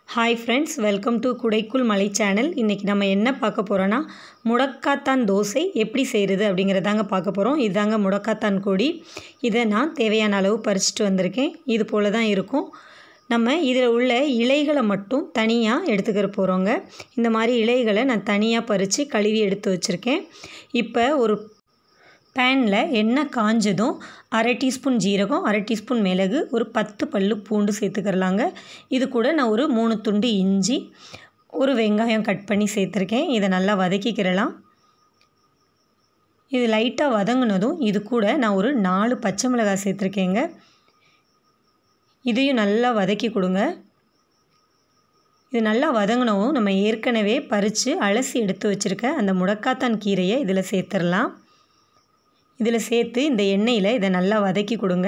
hi friends welcome to குடைக்குள் மலை channel இன்றைக்கி நம்ம என்ன பார்க்க போகிறோன்னா முடக்காத்தான் தோசை எப்படி செய்கிறது அப்படிங்கிறதாங்க பார்க்க போகிறோம் இதுதாங்க முடக்காத்தான் கொடி இதை நான் தேவையான அளவு பறிச்சுட்டு வந்திருக்கேன் இது போல் தான் இருக்கும் நம்ம இதில் உள்ள இலைகளை மட்டும் தனியாக எடுத்துக்கிற போகிறோங்க இந்த மாதிரி இலைகளை நான் தனியாக பறித்து கழுவி எடுத்து வச்சுருக்கேன் இப்போ ஒரு பேனில் எண்ணெய் காஞ்சதும் அரை டீஸ்பூன் ஜீரகம் அரை டீஸ்பூன் மிளகு ஒரு பத்து பல்லு பூண்டு சேர்த்துக்கிறலாங்க இது கூட நான் ஒரு மூணு துண்டு இஞ்சி ஒரு வெங்காயம் கட் பண்ணி சேர்த்துருக்கேன் இதை நல்லா வதக்கிக்கிறலாம் இது லைட்டாக வதங்கினதும் இது கூட நான் ஒரு நாலு பச்சை மிளகாய் சேர்த்துருக்கேங்க இதையும் நல்லா வதக்கி கொடுங்க இது நல்லா வதங்கினவும் நம்ம ஏற்கனவே பறித்து அலசி எடுத்து வச்சுருக்க அந்த முடக்காத்தான் கீரையை இதில் சேர்த்துடலாம் இதில் சேர்த்து இந்த எண்ணெயில் இதை நல்லா வதக்கி கொடுங்க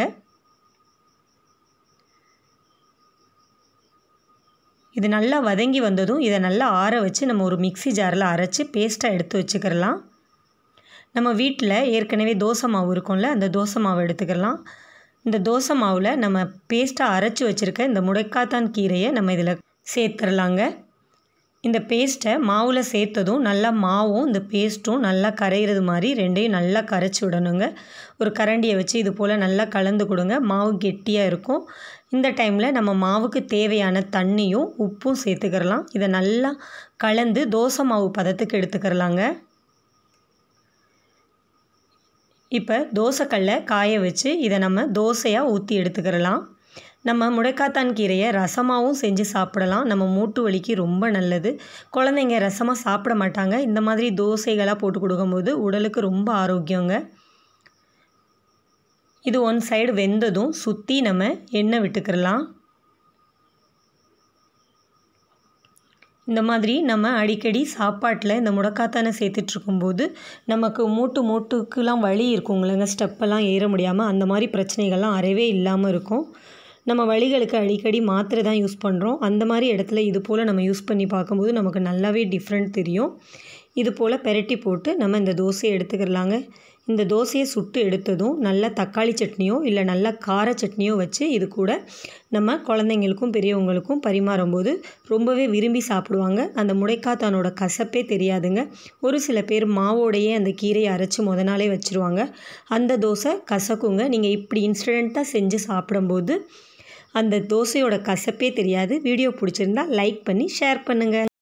இது நல்லா வதங்கி வந்ததும் இதை நல்லா ஆற வச்சு நம்ம ஒரு மிக்சி ஜாரில் அரைச்சி பேஸ்ட்டாக எடுத்து வச்சுக்கிறலாம் நம்ம வீட்டில் ஏற்கனவே தோசை மாவு இருக்கும்ல அந்த தோசை மாவு எடுத்துக்கலாம் இந்த தோசை மாவில் நம்ம பேஸ்ட்டாக அரைச்சி வச்சுருக்க இந்த முடக்காத்தான் கீரையை நம்ம இதில் சேர்த்துடலாங்க இந்த பேஸ்ட்டை மாவில் சேர்த்ததும் நல்லா மாவும் இந்த பேஸ்ட்டும் நல்லா கரையிறது மாதிரி ரெண்டையும் நல்லா கரைச்சி விடணுங்க ஒரு கரண்டியை வச்சு இது போல் நல்லா கலந்து கொடுங்க மாவு கெட்டியாக இருக்கும் இந்த டைமில் நம்ம மாவுக்கு தேவையான தண்ணியும் உப்பும் சேர்த்துக்கிறலாம் இதை நல்லா கலந்து தோசை மாவு பதத்துக்கு எடுத்துக்கிறலாங்க இப்போ தோசைக்கல்லை காய வச்சு இதை நம்ம தோசையாக ஊற்றி எடுத்துக்கிறலாம் நம்ம முடக்காத்தான் கீரையை ரசமாகவும் செஞ்சு சாப்பிடலாம் நம்ம மூட்டு வலிக்கு ரொம்ப நல்லது குழந்தைங்க ரசமாக சாப்பிட மாட்டாங்க இந்த மாதிரி தோசைகளாக போட்டு கொடுக்கும்போது உடலுக்கு ரொம்ப ஆரோக்கியங்க இது ஒன் சைடு வெந்ததும் சுற்றி நம்ம எண்ணெய் விட்டுக்கிறலாம் இந்த மாதிரி நம்ம அடிக்கடி சாப்பாட்டில் இந்த முடக்காத்தானை சேர்த்துட்ருக்கும்போது நமக்கு மூட்டு மூட்டுக்கெலாம் வலி இருக்குங்களேங்க ஸ்டெப்பெல்லாம் ஏற முடியாமல் அந்த மாதிரி பிரச்சனைகள்லாம் அறவே இல்லாமல் இருக்கும் நம்ம வழிகளுக்கு அடிக்கடி மாத்திரை தான் யூஸ் பண்ணுறோம் அந்த மாதிரி இடத்துல இது போல் நம்ம யூஸ் பண்ணி பார்க்கும்போது நமக்கு நல்லாவே டிஃப்ரெண்ட் தெரியும் இது போல் பெரட்டி போட்டு நம்ம இந்த தோசையை எடுத்துக்கிறலாங்க இந்த தோசையை சுட்டு எடுத்ததும் நல்ல தக்காளி சட்னியோ இல்லை நல்ல கார சட்னியோ வச்சு இது கூட நம்ம குழந்தைங்களுக்கும் பெரியவங்களுக்கும் பரிமாறும்போது ரொம்பவே விரும்பி சாப்பிடுவாங்க அந்த முடைக்காத்தானோட கசப்பே தெரியாதுங்க ஒரு சில பேர் மாவோடையே அந்த கீரையை அரைச்சி முத நாளே வச்சுருவாங்க அந்த தோசை கசக்குங்க நீங்கள் இப்படி இன்ஸ்டண்ட்டாக செஞ்சு சாப்பிடும்போது அந்த தோசையோட கசப்பே தெரியாது வீடியோ பிடிச்சிருந்தா லைக் பண்ணி ஷேர் பண்ணுங்கள்